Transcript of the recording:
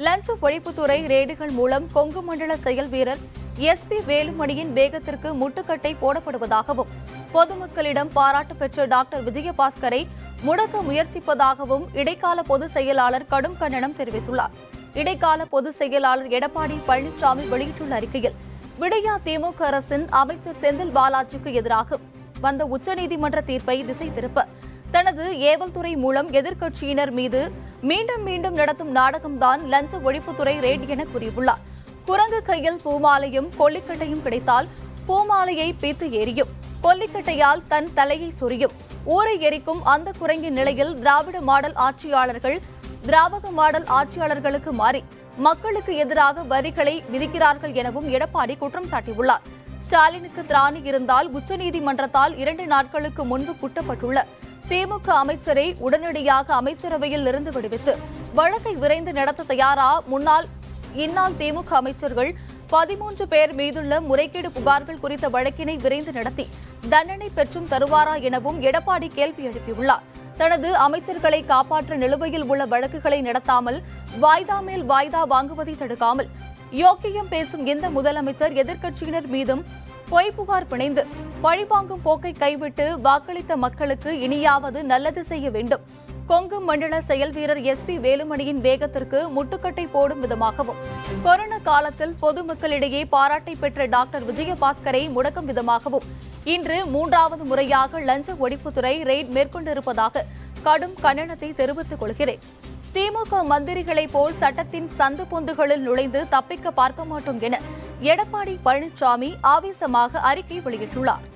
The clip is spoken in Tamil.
லஞ்ச ஒழிப்புத்துறை ரேடுகள் மூலம் கொங்கு மண்டல செயல் வீரர் எஸ்பி வேலுமணியின் வேகத்திற்கு முட்டுக்கட்டை போடப்படுவதாகவும் பொதுமக்களிடம் பாராட்டு பெற்ற டாக்டர் விஜயபாஸ்கரை முடக்க முயற்சிப்பதாகவும் இடைக்கால பொதுச் செயலாளர் கடும் கண்டனம் தெரிவித்துள்ளார் இடைக்கால பொதுச் செயலாளர் எடப்பாடி பழனிசாமி வெளியிட்டுள்ள அறிக்கையில் விடையா திமுக அரசின் அமைச்சர் செந்தில் பாலாஜிக்கு எதிராக வந்த உச்சநீதிமன்ற தீர்ப்பை திசை திருப்ப தனது ஏவல் துறை மூலம் எதிர்க்கட்சியினர் மீது மீண்டும் மீண்டும் நடத்தும் நாடகம்தான் லஞ்ச ஒழிப்புத்துறை ரேட் என கூறியுள்ளார் குரங்கு கையில் பூமாலையும் கொல்லிக்கட்டையும் கிடைத்தால் பூமாலையை பீத்து எரியும் கொல்லிக்கட்டையால் தன் தலையை சொரியும் ஊரை எரிக்கும் அந்த குரங்கின் நிலையில் திராவிட மாடல் ஆட்சியாளர்கள் திராவக மாடல் ஆட்சியாளர்களுக்கு மாறி மக்களுக்கு எதிராக வரிகளை விதிக்கிறார்கள் எனவும் எடப்பாடி குற்றம் சாட்டியுள்ளார் ஸ்டாலினுக்கு திராணி இருந்தால் உச்சநீதிமன்றத்தால் இரண்டு நாட்களுக்கு முன்பு குட்டப்பட்டுள்ள திமுக அமைச்சரை உடனடியாக அமைச்சரவையில் இருந்து விடுவித்து வழக்கை விரைந்து நடத்த தயாரா முன்னாள் இந்நாள் திமுக அமைச்சர்கள் பதிமூன்று பேர் மீதுள்ள முறைகேடு புகார்கள் குறித்த வழக்கினை விரைந்து நடத்தி தண்டனை பெற்றும் தருவாரா எனவும் எடப்பாடி கேள்வி எழுப்பியுள்ளார் தனது அமைச்சர்களை காப்பாற்ற நிலுவையில் உள்ள வழக்குகளை நடத்தாமல் வாய்தா மேல் வாய்தா வாங்குவதை தடுக்காமல் யோக்கியம் பேசும் எந்த முதலமைச்சர் எதிர்க்கட்சியினர் மீதும் பொய் புகார் பிணைந்து பழிவாங்கும் போக்கை கைவிட்டு வாக்களித்த மக்களுக்கு இனியாவது நல்லது செய்ய வேண்டும் கொங்கு மண்டல செயல் வீரர் எஸ் பி வேலுமணியின் வேகத்திற்கு முட்டுக்கட்டை போடும் விதமாகவும் கொரோனா காலத்தில் பொதுமக்களிடையே பாராட்டை பெற்ற டாக்டர் விஜயபாஸ்கரை முடக்கும் விதமாகவும் இன்று மூன்றாவது முறையாக லஞ்ச ஒழிப்புத்துறை ரெய்ட் மேற்கொண்டிருப்பதாக கடும் கண்டனத்தை தெரிவித்துக் கொள்கிறேன் திமுக மந்திரிகளைப் போல் சட்டத்தின் சந்து பொந்துகளில் நுழைந்து தப்பிக்க பார்க்க மாட்டோம் என எடப்பாடி பழனிசாமி ஆவேசமாக அறிக்கை வெளியிட்டுள்ளார்